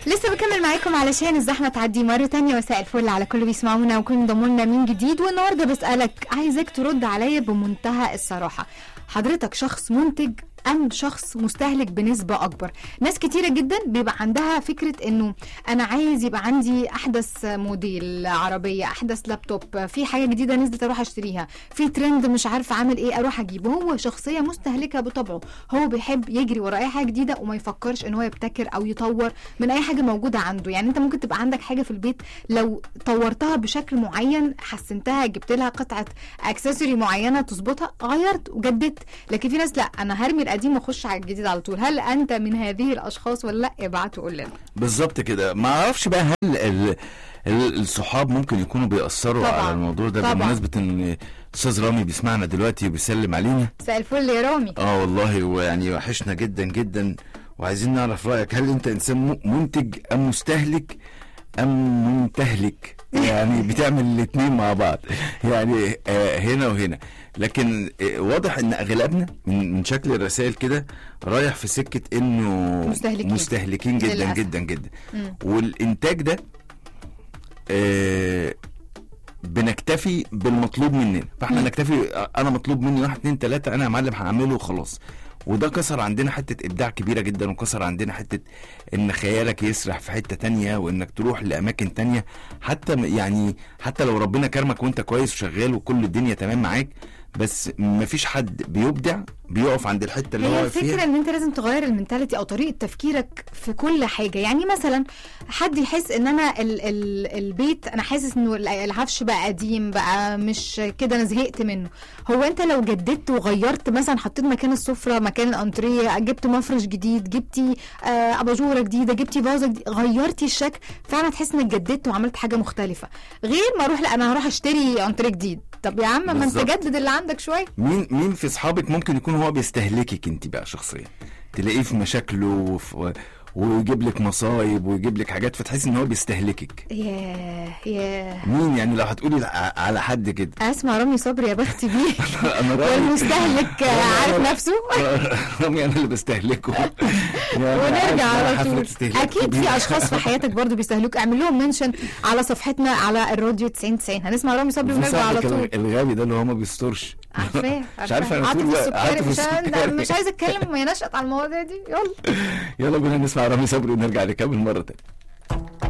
لسه بكمل معاكم علشان الزحمه تعدي مره تانية مساء الفل على كل بيسمعونا وكل انضموا لنا من جديد والنهارده بسالك عايزك ترد عليا بمنتهى الصراحه حضرتك شخص منتج ام شخص مستهلك بنسبه اكبر ناس كتيره جدا بيبقى عندها فكره انه انا عايز يبقى عندي احدث موديل عربيه احدث لابتوب في حاجه جديده نزلت اروح اشتريها في ترند مش عارفه عامل ايه اروح اجيبه هو شخصيه مستهلكه بطبعه هو بيحب يجري ورا اي حاجه جديده وما يفكرش ان هو يبتكر او يطور من اي حاجه موجوده عنده يعني انت ممكن تبقى عندك حاجه في البيت لو طورتها بشكل معين حسنتها جبت لها قطعه اكسسوري معينه تظبطها غيرت وجددت لكن في ناس لا انا هرمي القديم واخش على الجديد على طول هل انت من هذه الاشخاص ولا لا ابعت وقول لنا بالظبط كده ما اعرفش بقى هل ال- ال- الصحاب ممكن يكونوا بيأثروا طبعاً. على الموضوع ده طبعاً. بمناسبة ان استاذ رامي بيسمعنا دلوقتي وبيسلم علينا مساء الفل يا رامي اه والله ويعني وحشنا جدا جدا وعايزين نعرف رأيك هل انت انسان م- منتج ام مستهلك ام منتهلك يعني بتعمل الاتنين مع بعض يعني آه هنا وهنا لكن آه واضح ان اغلبنا من, من شكل الرسائل كده رايح في سكة انه مستهلكين. مستهلكين جدا للأسف. جدا جدا مم. والانتاج ده آه بنكتفي بالمطلوب مننا فاحنا مم. نكتفي انا مطلوب مني واحد اتنين تلاته انا يا معلم هعمله وخلاص وده كسر عندنا حته ابداع كبيره جدا وكسر عندنا حته ان خيالك يسرح في حته تانية وانك تروح لاماكن تانية حتى م- يعني حتى لو ربنا كرمك وانت كويس وشغال وكل الدنيا تمام معاك بس مفيش حد بيبدع بيقف عند الحته اللي هو هي واقف الفكره فيها ان انت لازم تغير المنتاليتي او طريقه تفكيرك في كل حاجه يعني مثلا حد يحس ان انا ال ال البيت انا حاسس انه ال- العفش بقى قديم بقى مش كده انا زهقت منه هو انت لو جددت وغيرت مثلا حطيت مكان السفره مكان الانتريه جبت مفرش جديد جبتي آه اباجوره جديده جبتي فازه جديده غيرتي الشكل فعلا تحس انك جددت وعملت حاجه مختلفه غير ما اروح لا انا هروح اشتري انتريه جديد طب يا عم ما انت بالظبط. جدد اللي عندك شويه مين مين في اصحابك ممكن يكون هو بيستهلكك انت بقى شخصيا تلاقيه في مشاكله وفي ويجيب لك مصايب ويجيب لك حاجات فتحس ان هو بيستهلكك ياه ياه مين يعني لو هتقولي ع- على حد كده اسمع رامي صبري يا بختي بيه انا رأيي والمستهلك عارف نفسه رامي انا اللي بستهلكه يعني ونرجع عارف على حفلة طول استهلاك اكيد في كبيرة. اشخاص في حياتك برضو بيستهلكوا اعمل لهم منشن على صفحتنا على الراديو 90 90 هنسمع رامي صبري في ونرجع على صاحبك طول الغبي ده اللي هو ما بيسترش عارفاه مش عارف انا عاطف طول بقى- السكري عاطف مش السكري. مش عايزه اتكلم ما ينشأت على المواضيع دي يلا يلا بينا نسمع رامي صبري ونرجع نكمل مره تانية